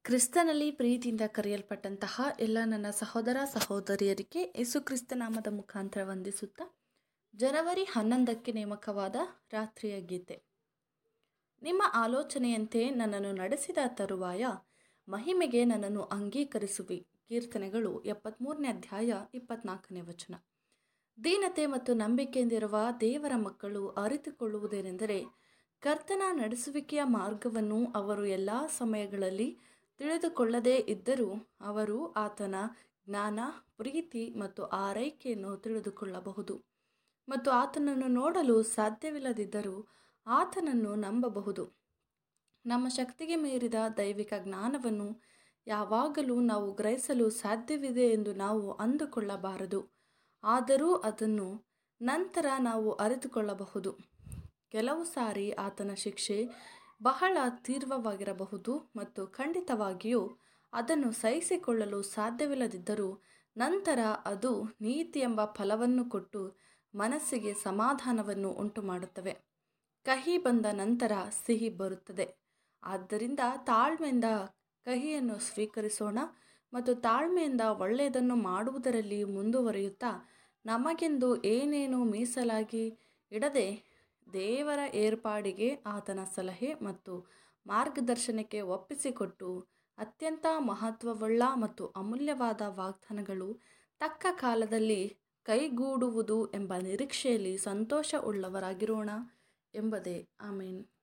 ಕ್ರಿಸ್ತನಲ್ಲಿ ಪ್ರೀತಿಯಿಂದ ಕರೆಯಲ್ಪಟ್ಟಂತಹ ಎಲ್ಲ ನನ್ನ ಸಹೋದರ ಸಹೋದರಿಯರಿಗೆ ಯೇಸು ಕ್ರಿಸ್ತ ನಾಮದ ಮುಖಾಂತರ ವಂದಿಸುತ್ತಾ ಜನವರಿ ಹನ್ನೊಂದಕ್ಕೆ ನೇಮಕವಾದ ರಾತ್ರಿಯ ಗೀತೆ ನಿಮ್ಮ ಆಲೋಚನೆಯಂತೆ ನನ್ನನ್ನು ನಡೆಸಿದ ತರುವಾಯ ಮಹಿಮೆಗೆ ನನ್ನನ್ನು ಅಂಗೀಕರಿಸುವಿ ಕೀರ್ತನೆಗಳು ಎಪ್ಪತ್ತ್ಮೂರನೇ ಅಧ್ಯಾಯ ಇಪ್ಪತ್ನಾಲ್ಕನೇ ವಚನ ದೀನತೆ ಮತ್ತು ನಂಬಿಕೆಯಿಂದಿರುವ ದೇವರ ಮಕ್ಕಳು ಅರಿತುಕೊಳ್ಳುವುದೇನೆಂದರೆ ಕರ್ತನ ನಡೆಸುವಿಕೆಯ ಮಾರ್ಗವನ್ನು ಅವರು ಎಲ್ಲ ಸಮಯಗಳಲ್ಲಿ ತಿಳಿದುಕೊಳ್ಳದೇ ಇದ್ದರೂ ಅವರು ಆತನ ಜ್ಞಾನ ಪ್ರೀತಿ ಮತ್ತು ಆರೈಕೆಯನ್ನು ತಿಳಿದುಕೊಳ್ಳಬಹುದು ಮತ್ತು ಆತನನ್ನು ನೋಡಲು ಸಾಧ್ಯವಿಲ್ಲದಿದ್ದರೂ ಆತನನ್ನು ನಂಬಬಹುದು ನಮ್ಮ ಶಕ್ತಿಗೆ ಮೀರಿದ ದೈವಿಕ ಜ್ಞಾನವನ್ನು ಯಾವಾಗಲೂ ನಾವು ಗ್ರಹಿಸಲು ಸಾಧ್ಯವಿದೆ ಎಂದು ನಾವು ಅಂದುಕೊಳ್ಳಬಾರದು ಆದರೂ ಅದನ್ನು ನಂತರ ನಾವು ಅರಿತುಕೊಳ್ಳಬಹುದು ಕೆಲವು ಸಾರಿ ಆತನ ಶಿಕ್ಷೆ ಬಹಳ ತೀವ್ರವಾಗಿರಬಹುದು ಮತ್ತು ಖಂಡಿತವಾಗಿಯೂ ಅದನ್ನು ಸಹಿಸಿಕೊಳ್ಳಲು ಸಾಧ್ಯವಿಲ್ಲದಿದ್ದರೂ ನಂತರ ಅದು ನೀತಿ ಎಂಬ ಫಲವನ್ನು ಕೊಟ್ಟು ಮನಸ್ಸಿಗೆ ಸಮಾಧಾನವನ್ನು ಉಂಟುಮಾಡುತ್ತವೆ ಕಹಿ ಬಂದ ನಂತರ ಸಿಹಿ ಬರುತ್ತದೆ ಆದ್ದರಿಂದ ತಾಳ್ಮೆಯಿಂದ ಕಹಿಯನ್ನು ಸ್ವೀಕರಿಸೋಣ ಮತ್ತು ತಾಳ್ಮೆಯಿಂದ ಒಳ್ಳೆಯದನ್ನು ಮಾಡುವುದರಲ್ಲಿ ಮುಂದುವರಿಯುತ್ತಾ ನಮಗೆಂದು ಏನೇನು ಮೀಸಲಾಗಿ ಇಡದೆ ದೇವರ ಏರ್ಪಾಡಿಗೆ ಆತನ ಸಲಹೆ ಮತ್ತು ಮಾರ್ಗದರ್ಶನಕ್ಕೆ ಒಪ್ಪಿಸಿಕೊಟ್ಟು ಅತ್ಯಂತ ಮಹತ್ವವುಳ್ಳ ಮತ್ತು ಅಮೂಲ್ಯವಾದ ವಾಗ್ದಾನಗಳು ತಕ್ಕ ಕಾಲದಲ್ಲಿ ಕೈಗೂಡುವುದು ಎಂಬ ನಿರೀಕ್ಷೆಯಲ್ಲಿ ಸಂತೋಷ ಉಳ್ಳವರಾಗಿರೋಣ ಎಂಬುದೇ ಆಮೇನ್